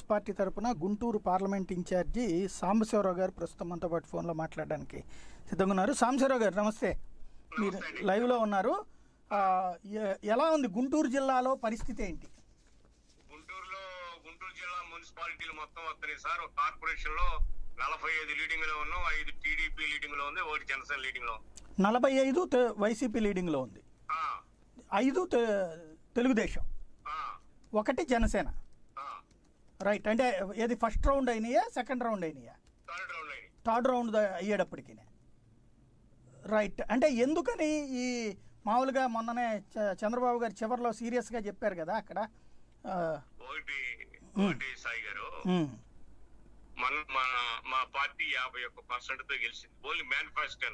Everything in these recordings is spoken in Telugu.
పార్టీ తరపున గుంటూరు పార్లమెంట్ ఇన్ఛార్జి సాంబశివరావు గారు ప్రస్తుతం మనతో పాటు ఫోన్లో మాట్లాడడానికి సిద్ధంగా ఉన్నారు సాంబశివరావు గారు నమస్తే మీరు నమస్తే అండి. లైవ్లో ఉన్నారు ఆ, ఎ- ఎలా ఉంది గుంటూరు జిల్లాలో పరిస్థితి ఏంటి గుంటూరులో గుంటూరు జిల్లా మున్సిపాలిటీలు మొత్తం వస్తున్నాయి సార్ ఒక కార్పొరేషన్ లో నలభై ఐదు లీడింగ్ లో ఉన్నాం ఐదు టీడీపీ లీడింగ్ లో ఉంది ఒకటి జనసేన లీడింగ్ లో ఉంది. నలభై ఐదు తె- వైసీపీ లీడింగ్లో ఉంది ఆ, ఐదు తె- తెలుగుదేశం ఆ, ఒకటి జనసేన ఆ. రైట్ అంటే ఏది ఫస్ట్ రౌండ్ అయినాయా సెకండ్ రౌండ్ అయినాయా థర్డ్ రౌండ్ అయింది థర్డ్ రౌండ్ ద- అయ్యేటప్పటికి రైట్ అంటే ఎందుకని ఈ మామూలుగా మొన్ననే చ- చంద్రబాబు గారు చివరిలో సీరియస్గా చెప్పారు కదా అక్కడ ఆ, ఒకటి ఒకటి సాయి గారు ఉమ్, మన మన మా పార్టీ యాభై ఒక్క పర్సెంట్ తో గెలిచింది ఓన్లీ మేనిఫెస్టో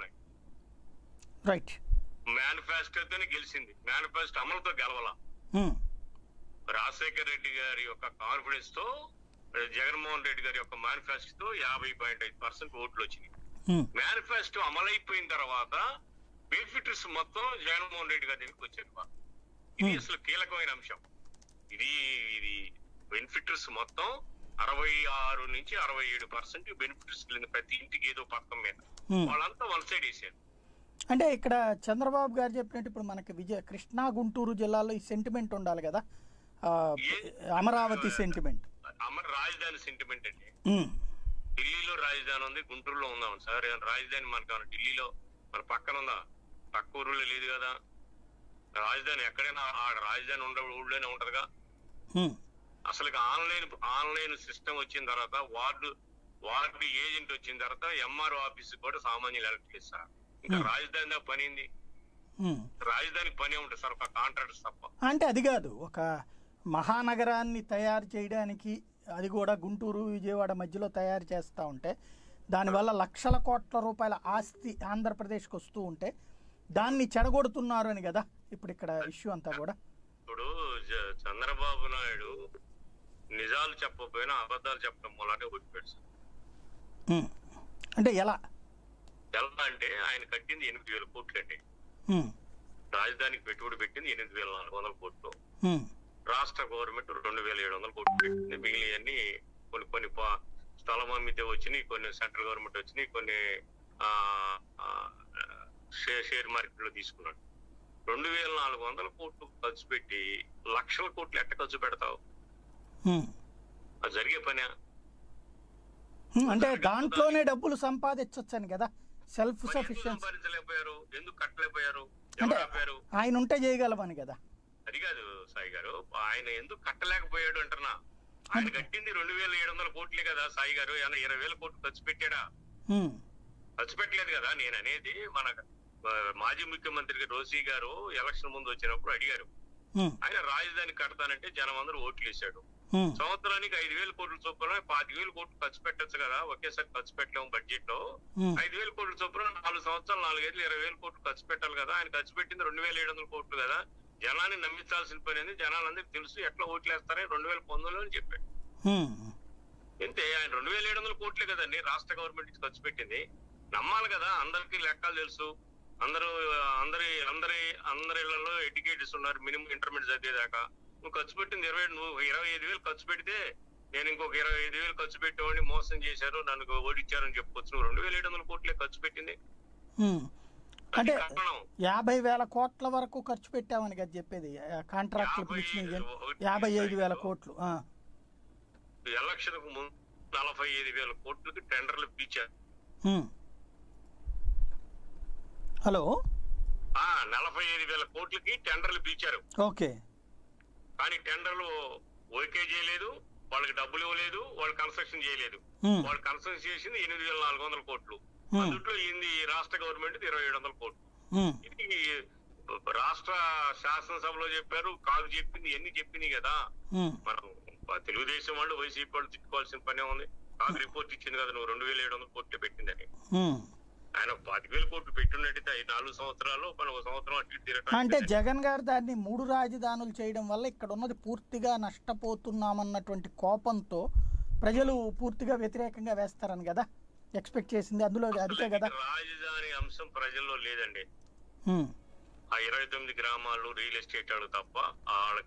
రైట్ మేనిఫెస్టోతోనే గెలిచింది మేనిఫెస్టో అమలుతో గెలవాల ఉమ్, రాజశేఖర్ రెడ్డి గారి యొక్క కాన్ఫిడెన్స్ తో జగన్మోహన్ రెడ్డి గారి యొక్క మేనిఫెస్టోతో యాభై పాయింట్ ఐదు పర్సెంట్ ఓట్లు వచ్చినాయి ఉమ్, మేనిఫెస్టో అమలైపోయిన తర్వాత బెనిఫిటరీస్ మొత్తం జగన్మోహన్ రెడ్డి గారి దగ్గరికి వచ్చారు బా. ఇది Hmm. అసలు కీలకమైన అంశం ఇది ఇది బెనిఫిటరీస్ మొత్తం అరవై ఆరు నుంచి అరవై ఏడు పర్సెంట్ బెనిఫిటరీస్ ప్రతి ఇంటికి ఏదో పథకం మీద Hmm. వాళ్ళంతా వన్ సైడ్ వేసారు అంటే ఇక్కడ చంద్రబాబు గారు చెప్పినట్టు ఇప్పుడు మనకి విజయ కృష్ణా గుంటూరు జిల్లాలో ఈ సెంటిమెంట్ ఉండాలి కదా ఆ, అమరావతి సెంటిమెంట్ అమర రాజధాని సెంటిమెంట్ అండి ఉమ్, ఢిల్లీలో రాజధాని ఉంది గుంటూరులో ఉందాం సార్ ఏమన్నా రాజధాని మనకు ఏమన్నా ఢిల్లీలో మన పక్కన ఉందా పక్క ఊరులో లేదు కదా రాజధాని ఎక్కడైనా ఆ రాజధాని ఉండే ఊళ్ళోనే ఉంటదిగా ఉమ్, అసలు ఆన్లైన్ ఆన్లైన్ సిస్టమ్ వచ్చిన తర్వాత వార్డు వార్డు ఏజెంట్ వచ్చిన తర్వాత ఎంఆర్ఓ ఆఫీస్ కూడా సామాన్యులు ఎలక్ట్ చేస్తారు ఇంకా Hmm. రాజధాని దాకా పని ఉంది ఉమ్. రాజధానికి పని ఉంటుంది సార్ ఒక కాంట్రాక్టర్ తప్ప అంటే అది కాదు ఒక మహానగరాన్ని తయారు చేయడానికి అది కూడా గుంటూరు విజయవాడ మధ్యలో తయారు చేస్తూ ఉంటే దానివల్ల లక్షల కోట్ల రూపాయల ఆస్తి ఆంధ్రప్రదేశ్కి వస్తూ ఉంటే దాన్ని చెడగొడుతున్నారు అని కదా ఇప్పుడు ఇక్కడ ఇష్యూ అంతా కూడా ఇప్పుడు జ- చంద్రబాబు నాయుడు నిజాలు చెప్పకపోయినా అబద్ధాలు చెప్పడం వల్లనే ఓడిపోయాడు సార్ ఉమ్. అంటే ఎలా ఎలా అంటే ఆయన కట్టింది ఎనిమిది వేల కోట్లు అండి ఉమ్. రాజధానికి పెట్టుబడి పెట్టింది ఎనిమిది వేల నాలుగు వందల కోట్లు ఉమ్. రాష్ట్ర గవర్నమెంట్ రెండు వేల ఏడు వందల కోట్లు పెట్టింది మిగిలినవన్నీ కొన్ని కొన్ని పా- స్థలం అమ్మితే వచ్చినాయి కొన్ని సెంట్రల్ గవర్నమెంట్ వచ్చినాయి కొన్ని ఆ, ఆ, షేర్ షేర్ మార్కెట్ లో తీసుకున్నాడు రెండు వేల నాలుగు వందల కోట్లు ఖర్చు పెట్టి లక్షల కోట్లు ఎట్ట ఖర్చు పెడతావు ఉమ్. అది జరిగే పని ఉమ్. అంటే దాంట్లోనే డబ్బులు సంపాదించవచ్చని కదా సెల్ఫ్ ఎందుకు సఫిషియన్సీ సంపాదించలేకపోయారు ఎందుకు కట్టలేకపోయారు అంటే ఎవరు ఆపారు ఆయన ఉంటే చేయగలమని కదా అది కాదు సాయి గారు ఆయన ఎందుకు కట్టలేకపోయాడు అంటున్నా ఆయన కట్టింది రెండు వేల ఏడు వందల కోట్లే కదా సాయి గారు ఆయన ఇరవై వేల కోట్లు ఖర్చు పెట్టాడా ఉమ్. ఖర్చు పెట్టలేదు కదా నేను అనేది మన ఆ, మాజీ ముఖ్యమంత్రి రోసీ గారు ఎలక్షన్ ముందు వచ్చినప్పుడు అడిగారు ఉమ్. ఆయన రాజధాని కడతానంటే జనం అందరూ ఓట్లు వేశాడు ఉమ్. సంవత్సరానికి ఐదు వేల కోట్ల చొప్పున పాతి వేల కోట్లు ఖర్చు పెట్టొచ్చు కదా ఒకేసారి ఖర్చు పెట్టలేము బడ్జెట్ లో ఉమ్. ఐదు వేల కోట్ల చొప్పున నాలుగు సంవత్సరాలు నాలుగైదు ఇరవై వేల కోట్లు ఖర్చు పెట్టాలి కదా ఆయన ఖర్చు పెట్టింది రెండు వేల ఏడు వందల కోట్లు కదా జనాన్ని నమ్మించాల్సిన పని అనేది జనాలందరికీ తెలుసు ఎట్లా ఓట్లు వేస్తారని రెండు వేల పంతొమ్మిదిలో అని చెప్పాడు ఉమ్. అంతే ఆయన రెండు వేల ఏడు వందల కోట్లే కదండి రాష్ట్ర గవర్నమెంట్ కి ఖర్చు పెట్టింది నమ్మాలి కదా అందరికీ లెక్కలు తెలుసు అందరూ అందరి అందరి అందరి ఇళ్లలో ఎడ్యుకేటర్స్ ఉన్నారు మినిమం ఇంటర్మీడియట్ చదివేదాకా నువ్వు ఖర్చు పెట్టింది ఇరవై నువ్వు ఇరవై ఐదు వేలు ఖర్చు పెడితే నేను ఇంకొక ఇరవై ఐదు వేలు ఖర్చు పెట్టేవాడిని మోసం చేశారు నన్ను ఓడిచ్చారని చెప్పుకోవచ్చు నువ్వు రెండు వేల ఏడు వందల కోట్లే ఖర్చు పెట్టింది ఉమ్. అది అంటే కారణం యాభై వేల కోట్ల వరకు ఖర్చు పెట్టామని కదా చెప్పేది కాంట్రాక్ట్లు యాభై పిలిచినవి కానీ ఒకటి యాభై ఐదు వేల ఐదు. కోట్లు ఆ. ఎలక్షన్ కు ముందు నలభై ఐదు వేల కోట్లకి టెండర్లు పిలిచారు ఉమ్. హలో ఆ నలభై ఐదు వేల కోట్లకి టెండర్లు పిలిచారు ఓకే కానీ టెండర్లు ఓకే చేయలేదు వాళ్ళకి డబ్బులు ఇవ్వలేదు వాళ్ళు కన్స్ట్రక్షన్ చేయలేదు ఉమ్. వాళ్ళు కన్స్ట్రక్షన్ చేసింది ఎనిమిది వేల నాలుగు వందల కోట్లు Hmm. అందుట్లో ఇంది రాష్ట్ర గవర్నమెంట్ ఇరవై ఏడు వందల కోట్లు ఉమ్. ఇది రాష్ట్ర శాసనసభలో చెప్పారు కాదు చెప్పింది ఎన్ని చెప్పింది కదా ఉమ్. మనం తెలుగుదేశం వాళ్ళు వైసీపీ వాళ్ళు తిట్టుకోవాల్సిన పనే ఉంది కాదు రిపోర్ట్ ఇచ్చింది కదా నువ్వు రెండు వేల ఏడు వందల కోట్లు పెట్టిందని ఉమ్. ఆయన పాతి వేల కోట్లు పెట్టున్నట్టయితే ఈ నాలుగు సంవత్సరాలు మనం ఒక సంవత్సరం అటు ఇటు తిరగటానికి అంటే జగన్ గారు దాన్ని మూడు రాజధానులు చేయడం వల్ల ఇక్కడ ఉన్నది పూర్తిగా నష్టపోతున్నామన్నటువంటి కోపంతో ప్రజలు పూర్తిగా వ్యతిరేకంగా వేస్తారని కదా ఎక్స్పెక్ట్ చేసింది అందులో అదికే కదా రాజధాని అంశం ప్రజల్లో లేదండి ఉమ్. ఆ ఇరవై తొమ్మిది గ్రామాలు రియల్ ఎస్టేట్ వాళ్ళు తప్ప వాళ్ళకి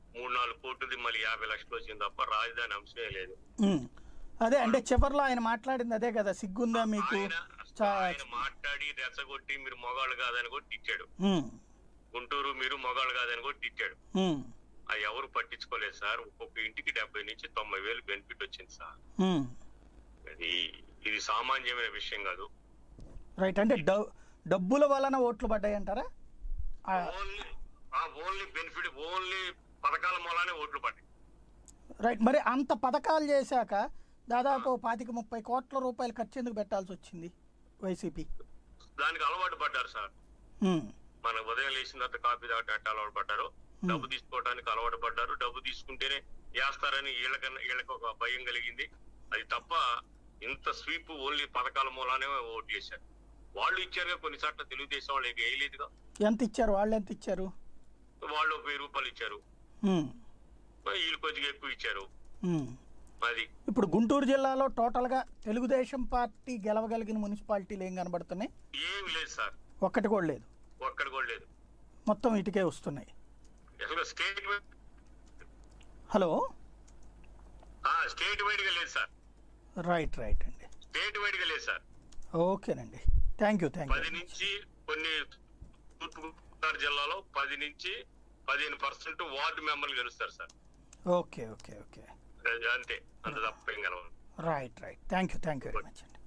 మూడు నాలుగు కోట్లది మళ్ళీ యాభై లక్షలు వచ్చింది తప్ప రాజధాని అంశమే లేదు ఉమ్. అదే అంటే చివర్లో ఆయన మాట్లాడింది అదే కదా సిగ్గుందా మీకు ఆయన చా- ఆయన మాట్లాడి రెచ్చగొట్టి మీరు మొగాళ్ళు కాదని కూడా తిట్టాడు ఉమ్, గుంటూరు మీరు మొగాళ్ళు కాదని కూడా తిట్టాడు ఉమ్, అది ఎవరు పట్టించుకోలేదు సార్ ఒక్కొక్క ఇంటికి డెబ్బై నుంచి తొంభై వేలు బెనిఫిట్ వచ్చింది సార్ ఉమ్. అది ఇది సామాన్యమైన విషయం కాదు రైట్ అంటే డబ్- డబ్బుల వలన ఓట్లు పడ్డాయి అంటారా ఆ, ఓన్లీ ఆ ఓన్లీ బెనిఫిట్ ఓన్లీ పథకాల మూలానే ఓట్లు పడ్డాయి రైట్ మరి అంత పథకాలు చేశాక దాదాపు పాతిక ముప్పై కోట్ల రూపాయలు ఖర్చు ఎందుకు పెట్టాల్సి వచ్చింది వైసీపీ దానికి అలవాటు పడ్డారు సార్ ఉమ్, మన ఉదయం లేచిన తర్వాత కాఫీ తాగడానికి అలవాటు పడ్డారు డబ్బు తీసుకోవడానికి అలవాటు పడ్డారు డబ్బు తీసుకుంటేనే వేస్తారని వీళ్ళకన్నా వీళ్ళకి ఒక భయం కలిగింది అది తప్ప ఇంత స్వీప్ ఓన్లీ పథకాల మూలానే ఓట్లు వేశారు వాళ్ళు ఇచ్చారుగా కొన్ని చోట్ల తెలుగుదేశం వాళ్ళు ఇంకా వేయలేదుగా ఎంత ఇచ్చారు వాళ్ళు ఎంత ఇచ్చారు వాళ్ళు ఒక వెయ్యి రూపాయలు ఇచ్చారు ఉమ్, వీళ్ళు కొద్దిగా ఎక్కువ ఇచ్చారు ఉమ్. అది ఇప్పుడు గుంటూరు జిల్లాలో టోటల్గా తెలుగుదేశం పార్టీ గెలవగలిగిన మున్సిపాలిటీలు ఏం కనబడుతున్నాయి ఏమి లేదు సార్ ఒక్కటి కూడా లేదు ఒక్కడ కూడా లేదు మొత్తం ఇటుకే వస్తున్నాయి అసలు స్టేట్ హలో స్టేట్ వైడ్ గా లేదు సార్ రైట్ రైట్ అండి స్టేట్ వైడ్ గా లేదు సార్ ఓకేనండి థ్యాంక్ యూ థ్యాంక్ పది యూ నుంచి కొన్ని తూర్పు గోదావరి జిల్లాలో పది నుంచి పదిహేను పర్సెంట్ వార్డు మెంబర్లు గెలుస్తారు సార్ ఓకే ఓకే ఓకే అంతే అంత తప్ప ఏం గెలవరు right right thank you thank you very much అండి